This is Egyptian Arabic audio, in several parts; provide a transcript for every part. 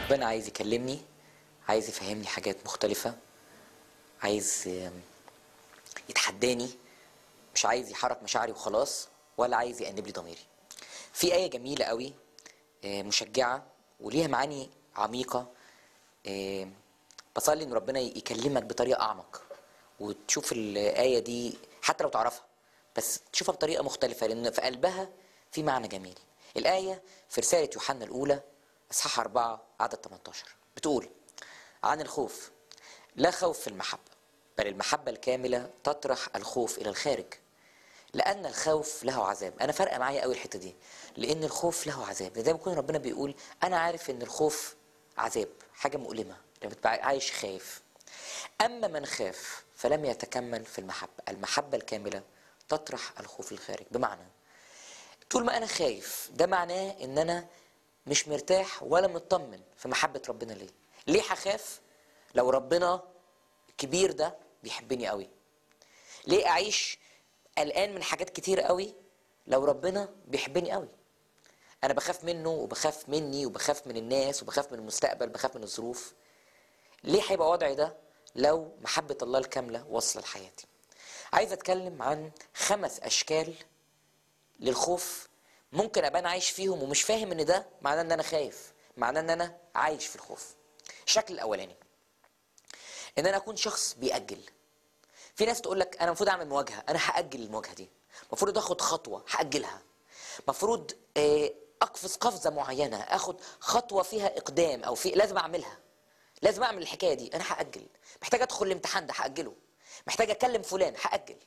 ربنا عايز يكلمني عايز يفهمني حاجات مختلفة عايز آم، يتحداني مش عايز يحرك مشاعري وخلاص ولا عايز يأنب لي ضميري في آية جميلة قوي آه، مشجعة وليها معاني عميقة آه، بصلي إن ربنا يكلمك بطريقة أعمق وتشوف الآية دي حتى لو تعرفها بس تشوفها بطريقة مختلفة لأن في قلبها في معنى جميل الآية في رسالة يوحنا الأولى إصحاح 4 عدد 18 بتقول عن الخوف لا خوف في المحبة بل المحبة الكاملة تطرح الخوف إلى الخارج لأن الخوف له عذاب أنا فارقة معايا قوي الحتة دي لأن الخوف له عذاب زي ما يكون ربنا بيقول أنا عارف إن الخوف عذاب حاجة مؤلمة لما تبقى عايش خايف أما من خاف فلم يتكمل في المحبة المحبة الكاملة تطرح الخوف للخارج بمعنى طول ما أنا خايف ده معناه إن أنا مش مرتاح ولا مطمن في محبة ربنا ليه ليه هخاف لو ربنا الكبير ده بيحبني قوي ليه أعيش قلقان من حاجات كتير قوي لو ربنا بيحبني قوي انا بخاف منه وبخاف مني وبخاف من الناس وبخاف من المستقبل بخاف من الظروف ليه هيبقى وضعي ده لو محبة الله الكاملة واصلة لحياتي عايز اتكلم عن خمس اشكال للخوف ممكن ابقى انا عايش فيهم ومش فاهم ان ده معناه ان انا خايف معناه ان انا عايش في الخوف الشكل الاولاني ان انا اكون شخص بيأجل في ناس تقول لك انا المفروض اعمل مواجهه انا هاجل المواجهه دي المفروض اخد خطوه هاجلها المفروض آه، اقفز قفزه معينه اخد خطوه فيها اقدام او في لازم اعملها لازم اعمل الحكايه دي انا هاجل محتاج ادخل الامتحان ده هاجله محتاج اكلم فلان هاجل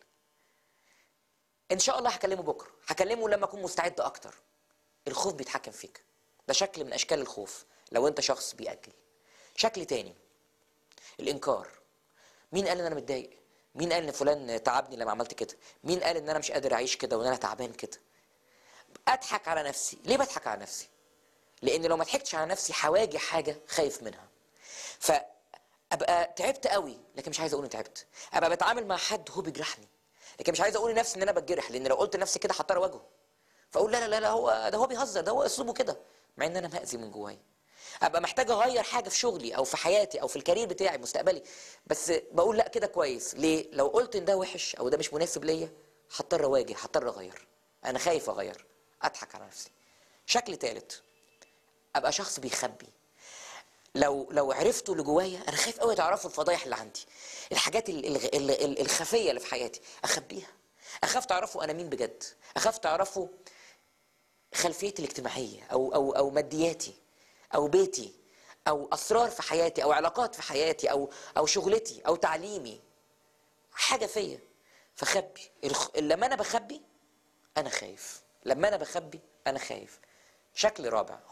ان شاء الله هكلمه بكره هكلمه لما اكون مستعد اكتر الخوف بيتحكم فيك ده شكل من اشكال الخوف لو انت شخص بيأجل شكل تاني الانكار مين قال ان انا متضايق مين قال ان فلان تعبني لما عملت كده مين قال ان انا مش قادر اعيش كده وان انا تعبان كده اضحك على نفسي ليه بضحك على نفسي لان لو ما ضحكتش على نفسي هواجه حاجه خايف منها فابقى تعبت قوي لكن مش عايز اقول اني تعبت ابقى بتعامل مع حد هو بيجرحني لكن مش عايز اقول لنفسي ان انا بتجرح لان لو قلت لنفسي كده هضطر اواجهه فاقول لا لا لا لا هو ده هو بيهزر ده هو اسلوبه كده مع ان انا مأذي من جوايا ابقى محتاج اغير حاجه في شغلي او في حياتي او في الكارير بتاعي مستقبلي بس بقول لا كده كويس ليه لو قلت ان ده وحش او ده مش مناسب ليا هضطر اواجه هضطر اغير انا خايف اغير اضحك على نفسي شكل ثالث ابقى شخص بيخبي لو لو عرفتوا اللي جوايا انا خايف قوي تعرفوا الفضايح اللي عندي الحاجات ال- ال- ال- ال- الخفيه اللي في حياتي اخبيها اخاف تعرفوا انا مين بجد اخاف تعرفوا خلفيتي الاجتماعيه او او او مادياتي او بيتي او اسرار في حياتي او علاقات في حياتي او او شغلتي او تعليمي حاجه فيا فخبي الخ... لما انا بخبي انا خايف لما انا بخبي انا خايف شكل رابع